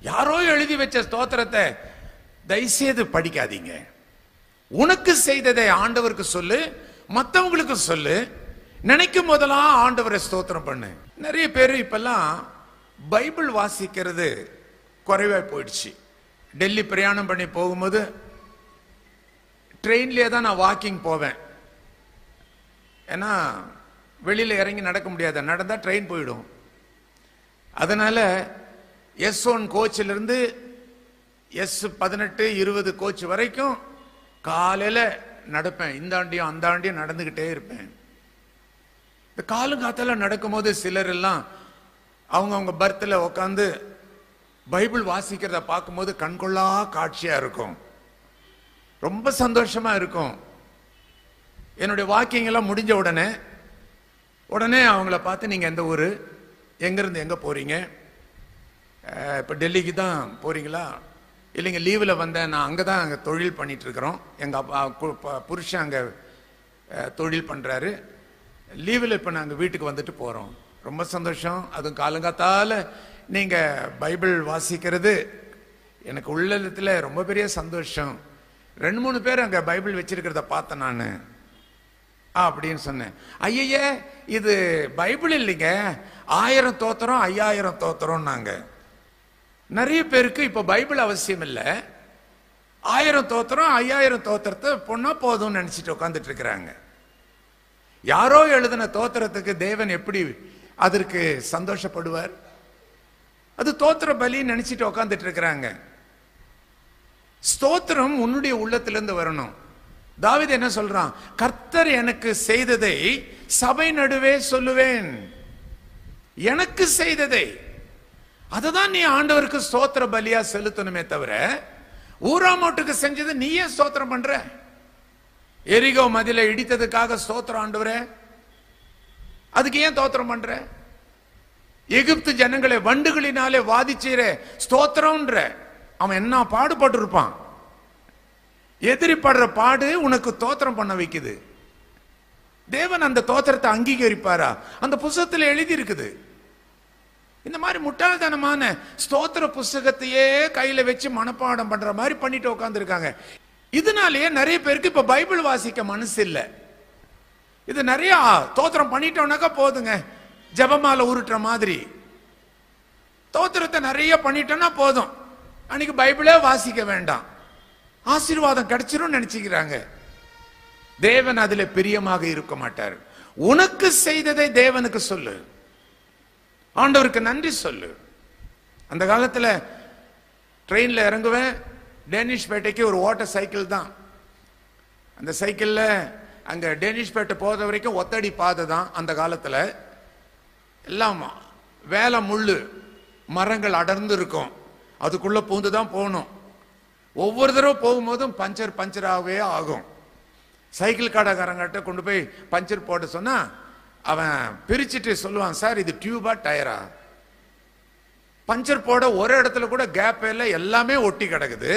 யாரோ எழுதி வச்ச ஸ்தோத்திரத்தை தயவுசெய்து படிக்காதீங்க உனக்கு செய்ததை ஆண்டவருக்கு சொல்லு மத்தவங்களுக்கு சொல்லு நினைக்கும் போதெல்லாம் ஆண்டவரை ஸ்தோத்திரம் பண்ணு நிறைய பேர் இப்பெல்லாம் பைபிள் வாசிக்கிறது குறைவா போயிடுச்சு டெல்லி பிரயாணம் பண்ணி போகும்போது ட்ரெயின்லேயே தான் நான் வாக்கிங் போவேன் ஏன்னா வெளியில் இறங்கி நடக்க முடியாது நடந்தால் ட்ரெயின் போயிடும் அதனால எஸ் ஒன் கோச்சிலிருந்து எஸ் பதினெட்டு இருபது கோச் வரைக்கும் காலையில் நடப்பேன் இந்தாண்டியும் அந்தாண்டியும் நடந்துக்கிட்டே இருப்பேன் இந்த காலுங்காத்தால நடக்கும்போது சிலர் எல்லாம் அவங்கவுங்க பர்த்தில் உட்காந்து பைபிள் வாசிக்கிறத பார்க்கும்போது கண்கொள்ளா காட்சியா இருக்கும் ரொம்ப சந்தோஷமா இருக்கும் என்னுடைய வாக்கிங் எல்லாம் முடிஞ்ச உடனே உடனே அவங்கள பார்த்து நீங்க எந்த ஊர் எங்கிருந்து எங்க போறீங்க அஹ், இப்ப டெல்லிக்கு தான் போறீங்களா இல்லைங்க லீவில் வந்தேன் நான் அங்கே தான் அங்கே தொழில் பண்ணிட்டு இருக்கிறோம் எங்கள் அப்பா கு- ப- புருஷன் அங்கே தொழில் பண்ணுறாரு லீவில் இப்போ நாங்கள் வீட்டுக்கு வந்துட்டு போகிறோம் ரொம்ப சந்தோஷம் அதுவும் காலங்காத்தால நீங்கள் பைபிள் வாசிக்கிறது எனக்கு உள்ளத்தில் ரொம்ப பெரிய சந்தோஷம் ரெண்டு மூணு பேர் அங்கே பைபிள் வச்சிருக்கிறத பார்த்தேன் நான் அப்படின்னு சொன்னேன் ஐயையே இது பைபிள் இல்லைங்க ஆயிரம் தோத்திரம் ஐயாயிரம் தோத்திரம் நாங்க நிறைய பேருக்கு இப்ப பைபிள் அவசியம் இல்ல ஆயிரம் தோத்திரம் ஐயாயிரம் தோத்திரத்தை பொண்ணா போதும்னு நினைச்சிட்டு உட்காந்துட்டு இருக்கிறாங்க யாரோ எழுதின தோத்திரத்துக்கு தேவன் எப்படி அதற்கு சந்தோஷப்படுவார் அது தோத்திர பலி நினைச்சிட்டு உட்காந்துட்டு இருக்கிறாங்க ஸ்தோத்திரம் உன்னுடைய உள்ளத்திலிருந்து வரணும் தாவீது என்ன சொல்றான் கர்த்தர் எனக்கு செய்ததை சபை நடுவே சொல்லுவேன் எனக்கு செய்ததை அததான் நீ ஆண்டவருக்கு ஸ்தோத்திர பலியா செலுத்தணுமே தவிர ஊராமோட்டுக்கு செஞ்சது நீயே ஸ்தோத்திரம் பண்ற எரிகோ மதில இடித்ததுக்காக ஸ்தோத்திரம் ஆண்டவரே அதுக்கு ஏன் தோத்திரம் பண்ற எகிப்து ஜனங்களை வண்டுகளினாலே வாதிச்சீர ஸ்தோத்திரம்ன்ற அவன் என்ன பாடுபட்டு இருப்பான் எதிரி படுற பாடு உனக்கு தோத்திரம் பண்ண வைக்குது தேவன் அந்த தோத்திரத்தை அங்கீகரிப்பாரா அந்த புஸ்தகத்தில் எழுதி இருக்குது இந்த மாதிரி முட்டாள்தனமான ஸ்தோத்திர புஸ்தகத்தையே கையில வச்சு மனப்பாடம் பண்ற மாதிரி பண்ணிட்டு உட்காந்துருக்காங்க இதனாலேயே நிறைய பேருக்கு இப்ப பைபிள் வாசிக்க மனசு இல்லை இது நிறைய தோத்திரம் பண்ணிட்டோம்னாக்கா போதுங்க ஜெபமால உருட்டுற மாதிரி தோத்திரத்தை நிறைய பண்ணிட்டோம்னா போதும் அன்னைக்கு பைபிளே வாசிக்க வேண்டாம் ஆசீர்வாதம் கிடைச்சிரும் நினைச்சுக்கிறாங்க தேவன் அதுல பிரியமாக இருக்க மாட்டார் உனக்கு செய்ததை தேவனுக்கு சொல்லு ஆண்டவருக்கு நன்றி சொல்லு அந்த காலத்துல ட்ரெயின்ல இறங்குவேன் டேனிஷ் பேட்டைக்கு ஒரு ஓட்ட சைக்கிள் தான் அந்த சைக்கிள்ல அங்க டேனிஷ் பேட்டை போத வரைக்கும் ஒத்தடி பாதை தான் அந்த காலத்துல எல்லாம் வேலை முள்ளு மரங்கள் அடர்ந்து இருக்கும் அதுக்குள்ள பூந்து தான் போகணும் ஒவ்வொரு தடவை போகும்போதும் பஞ்சர் பஞ்சராகவே ஆகும் சைக்கிள் கடைக்காரங்கிட்ட கொண்டு போய் பஞ்சர் போட சொன்னா அவன் பிரிச்சுட்டு சொல்லுவான் சார் இது டியூபா டயரா பஞ்சர் போட ஒரு இடத்துல கூட கேப் இல்லை எல்லாமே ஒட்டி கிடக்குது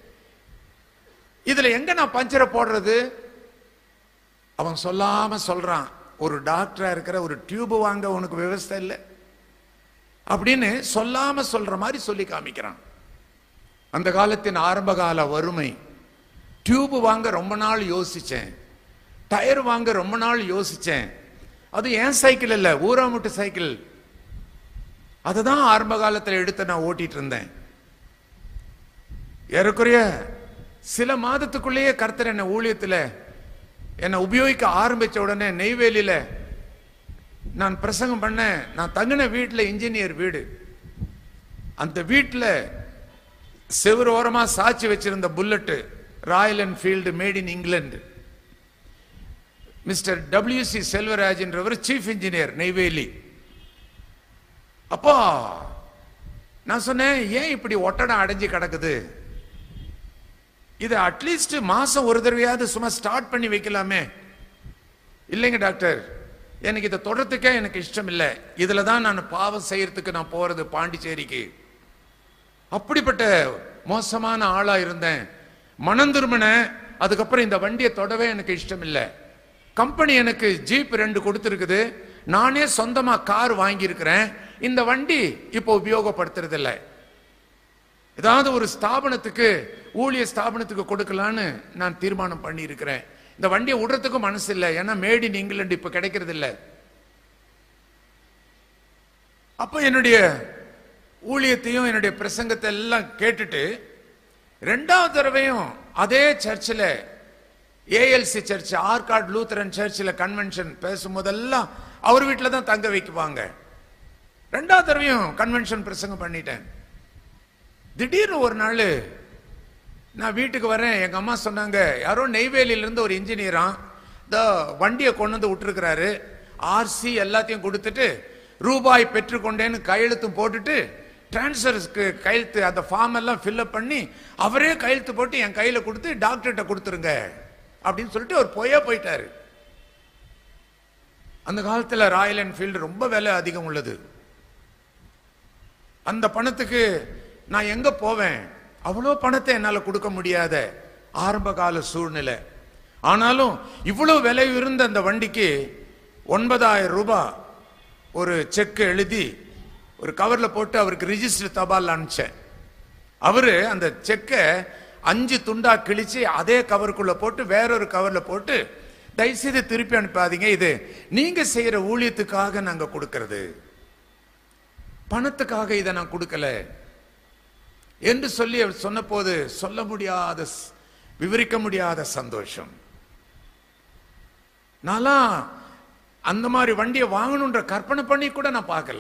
இதுல எங்க நான் பஞ்சரை போடுறது அவன் சொல்லாம சொல்றான் ஒரு டாக்டரா இருக்கிற ஒரு டியூப் வாங்க உனக்கு விவசாய இல்லை அப்படின்னு சொல்லாம சொல்ற மாதிரி சொல்லி காமிக்கிறான் அந்த காலத்தின் ஆரம்ப கால வறுமை டியூப் வாங்க ரொம்ப நாள் யோசிச்சேன் டயர் வாங்க ரொம்ப நாள் யோசிச்சேன் அது ஏன் சைக்கிள் இல்ல ஊராமுட்டு சைக்கிள் அதுதான் ஆரம்ப காலத்துல எடுத்து நான் ஓட்டிட்டு இருந்தேன் ஏறக்குறைய சில மாதத்துக்குள்ளேயே கர்த்தர் என்ன ஊழியத்துல என்னை உபயோகிக்க ஆரம்பிச்ச உடனே நெய்வேலியில நான் பிரசங்கம் பண்ணேன் நான் தங்கின வீட்டுல இன்ஜினியர் வீடு அந்த வீட்டுல செவ்வறு ஓரமா சாட்சி வச்சிருந்த bullet Royal Enfield made in England mister W C செல்வராஜ்ன்றவர் சீஃப் இன்ஜினியர் நெய்வேலி அப்போ நான் சொன்னேன் ஏன் இப்படி ஒட்டடம் அடைஞ்சு கிடக்குது இது அட்லீஸ்ட் மாசம் ஒரு தடவையாவது சும்மா ஸ்டார்ட் பண்ணி வைக்கலாமே இல்லைங்க டாக்டர் எனக்கு இதை தொடர்றதுக்கே எனக்கு இஷ்டம் இல்லை இதுல தான் நான் பாவம் செய்யறதுக்கு நான் போறது பாண்டிச்சேரிக்கு அப்படிப்பட்ட மோசமான ஆளா இருந்தேன் மனம் திரும்பினேன் அதுக்கப்புறம் இந்த வண்டியை தொடவே எனக்கு இஷ்டம் இல்லை கம்பெனி எனக்கு ஜீப் ரெண்டு கொடுத்துருக்குது நானே சொந்தமா கார் வாங்கியிருக்கிறேன் இந்த வண்டி இப்போ உபயோகப்படுத்துறது இல்லை ஏதாவது ஒரு ஸ்தாபனத்துக்கு ஊழிய ஸ்தாபனத்துக்கு கொடுக்கலான்னு நான் தீர்மானம் பண்ணி இருக்கிறேன் இந்த வண்டியை விடுறதுக்கும் மனசு இல்லை ஏன்னா மேட் இன் இங்கிலாந்து இப்ப கிடைக்கிறது இல்லை அப்ப என்னுடைய ஊழியத்தையும் என்னுடைய பிரசங்கத்தை எல்லாம் கேட்டுட்டு ரெண்டாவது தடவையும் அதே சர்ச்சில் ஏஎல்சி சர்ச் ஆர்காட் லூத்தரன் சர்ச்சில் கன்வென்ஷன் பேசும்போதெல்லாம் அவர் வீட்டில் தான் தங்க வைக்குவாங்க ரெண்டாவது தடவையும் கன்வென்ஷன் பிரசங்கம் பண்ணிட்டேன் திடீர்னு ஒரு நாள் நான் வீட்டுக்கு வரேன் எங்க அம்மா சொன்னாங்க யாரோ நெய்வேலியில இருந்து ஒரு இன்ஜினியரா இந்த வண்டியை கொண்டு வந்து விட்டுருக்கிறாரு ஆர்சி எல்லாத்தையும் கொடுத்துட்டு ரூபாய் பெற்றுக்கொண்டேன்னு கையெழுத்தும் போட்டுட்டு டிரான்ஸ்ஃபர்ஸ்க்கு கையெழுத்து அந்த ஃபார்ம் எல்லாம் ஃபில்அப் பண்ணி அவரே கையெழுத்து போட்டு என் கையில கொடுத்து டாக்டர்கிட்ட கொடுத்துருங்க அப்படின்னு சொல்லிட்டு அவர் போயே போயிட்டாரு அந்த காலத்துல ராயல் என்ஃபீல்டு ரொம்ப விலை அதிகம் உள்ளது அந்த பணத்துக்கு நான் எங்க போவேன் அவ்வளோ பணத்தை என்னால கொடுக்க முடியாத ஆரம்ப கால சூழ்நிலை ஆனாலும் இவ்வளவு விலை இருந்த அந்த வண்டிக்கு ஒன்பதாயிரம் ரூபாய் ஒரு செக் எழுதி ஒரு கவர்ல போட்டு அவருக்கு ரிஜிஸ்டர் தபால் அனுப்பிச்சேன் அவரு அந்த செக்கை அஞ்சு துண்டா கிழிச்சு அதே கவருக்குள்ள போட்டு வேறொரு கவர்ல போட்டு தயவுசெய்து திருப்பி அனுப்பாதீங்க இது நீங்க செய்யற ஊழியத்துக்காக நாங்க கொடுக்கிறது பணத்துக்காக இதை நான் கொடுக்கல என்று சொல்லி அவர் சொன்னபோது சொல்ல முடியாத ஸ்- விவரிக்க முடியாத சந்தோஷம் நான்லாம் அந்த மாதிரி வண்டியை வாங்கணுன்ற கற்பனை பண்ணி கூட நான் பார்க்கல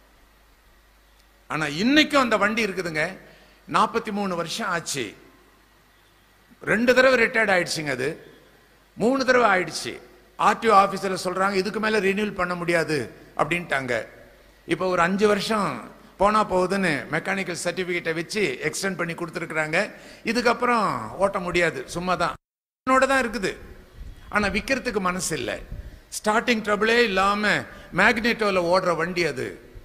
ஆனா இன்னைக்கும் அந்த வண்டி இருக்குதுங்க நாற்பத்தி மூணு வருஷம் ஆச்சு ரெண்டு தடவை ரிட்டையர்ட் ஆயிடுச்சுங்க அது மூணு தடவை ஆயிடுச்சு ஆர்டிஓ ஆபீசர்ல சொல்றாங்க இதுக்கு மேல ரினியூல் பண்ண முடியாது அப்படின்ட்டாங்க இப்போ ஒரு அஞ்சு வருஷம் போனா போகுதுன்னு மெக்கானிக்கல் சர்டிபிகேட்டை வச்சு எக்ஸ்டெண்ட் பண்ணி கொடுத்துருக்குறாங்க இதுக்கப்புறம் ஓட்ட முடியாது சும்மா தான் என்னோட தான் இருக்குது ஆனா விற்கிறதுக்கு மனசு இல்லை ஸ்டார்டிங் ட்ரபிளே இல்லாம மேக்னெட்டோல ஓடுற வண்டி அது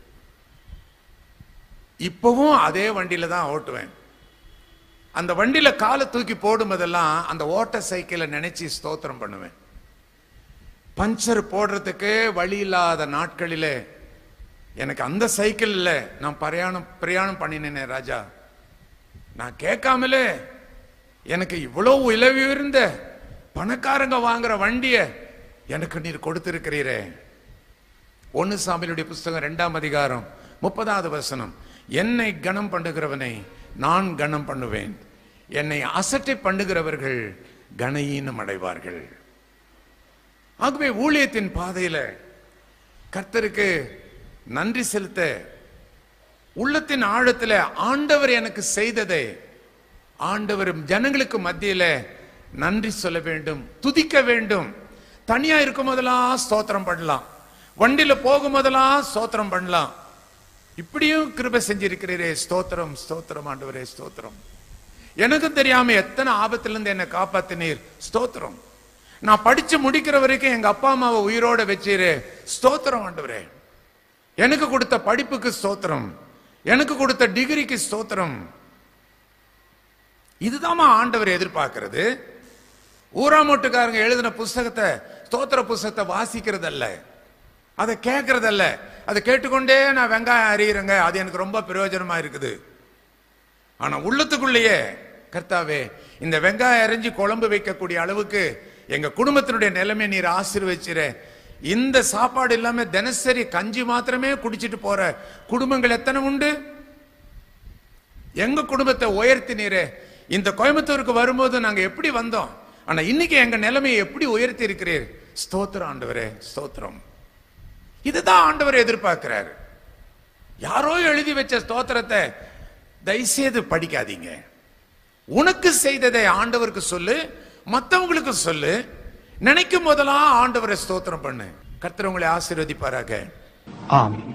இப்பவும் அதே வண்டியில தான் ஓட்டுவேன் அந்த வண்டியில காலை தூக்கி போடும்போதெல்லாம் அந்த ஓட்ட சைக்கிளை நினைச்சு ஸ்தோத்திரம் பண்ணுவேன் பஞ்சர் போடுறதுக்கு வழி இல்லாத நாட்களிலே எனக்கு அந்த சைக்கிள்ல நான் பிரயாணம் பிரயாணம் பண்ணினேனே ராஜா நான் கேட்காமலே எனக்கு இவ்வளவு உயர்வு இருந்த பணக்காரங்க வாங்குற வண்டிய எனக்கு நீர் கொடுத்திருக்கிறீரே ஒன்னு சாமியிலுடைய புஸ்தகம் ரெண்டாம் அதிகாரம் முப்பதாவது வசனம் என்னை கனம் பண்ணுகிறவனை நான் கனம் பண்ணுவேன் என்னை அசட்டை பண்ணுகிறவர்கள் கனஈனம் அடைவார்கள் ஆகவே ஊழியத்தின் பாதையில கர்த்தருக்கு நன்றி செலுத்த உள்ளத்தின் ஆழத்துல ஆண்டவர் எனக்கு செய்ததை ஆண்டவர் ஜனங்களுக்கு மத்தியில நன்றி சொல்ல வேண்டும் துதிக்க வேண்டும் தனியா இருக்கும் போதெல்லாம் ஸ்தோத்திரம் பண்ணலாம் வண்டியில போகும் போதெல்லாம் ஸ்தோத்திரம் பண்ணலாம் இப்படியும் கிருபை செஞ்சிருக்கிறீரே ஸ்தோத்திரம் ஸ்தோத்திரம் ஆண்டவரே ஸ்தோத்திரம் எனக்கும் தெரியாம எத்தனை ஆபத்துல இருந்து என்னை காப்பாத்தினீர் ஸ்தோத்திரம் நான் படிச்சு முடிக்கிற வரைக்கும் எங்க அப்பா அம்மாவை உயிரோட வச்சீரே ஸ்தோத்திரம் ஆண்டவரே எனக்கு கொடுத்த படிப்புக்கு ஸ்தோத்திரம் எனக்கு கொடுத்த டிகிரிக்கு ஸ்தோத்திரம் இதுதாம்மா ஆண்டவர் எதிர்பார்க்கிறது ஊராமோட்டுக்காரங்க எழுதின புஸ்தகத்தை ஸ்தோத்திர புஸ்தகத்தை வாசிக்கிறதல்ல அதை கேட்கறதல்ல அதை கேட்டுக்கொண்டே நான் வெங்காயம் அறியிறேங்க அது எனக்கு ரொம்ப பிரயோஜனமா இருக்குது ஆனா உள்ளத்துக்குள்ளேயே கர்த்தாவே இந்த வெங்காயம் அரைஞ்சு குழம்பு வைக்கக்கூடிய அளவுக்கு எங்க குடும்பத்தினுடைய நிலைமை நீர் ஆசீர்வச்சிரு இந்த சாப்பாடு இல்லாம தினசரி கஞ்சி மாத்திரமே குடிச்சிட்டு போற குடும்பங்கள் எத்தனை உண்டு எங்க குடும்பத்தை உயர்த்தினீரே இந்த கோயம்புத்தூருக்கு வரும்போது நாங்க எப்படி வந்தோம் ஆனா இன்னைக்கு எங்க நிலைமையை எப்படி உயர்த்தி இருக்கிறீர் ஸ்தோத்திரம் ஆண்டவரே ஸ்தோத்திரம் இதுதான் ஆண்டவர் எதிர்பார்க்கிறாரு யாரோ எழுதி வச்ச ஸ்தோத்திரத்தை தயவுசெய்து படிக்காதீங்க உனக்கு செய்ததை ஆண்டவருக்கு சொல்லு மத்தவங்களுக்கு சொல்லு நினைக்கும் போதெல்லாம் ஆண்டவரை ஸ்தோத்திரம் பண்ணு கர்த்தர் உங்களை ஆசீர்வதிப்பாராக ஆமென்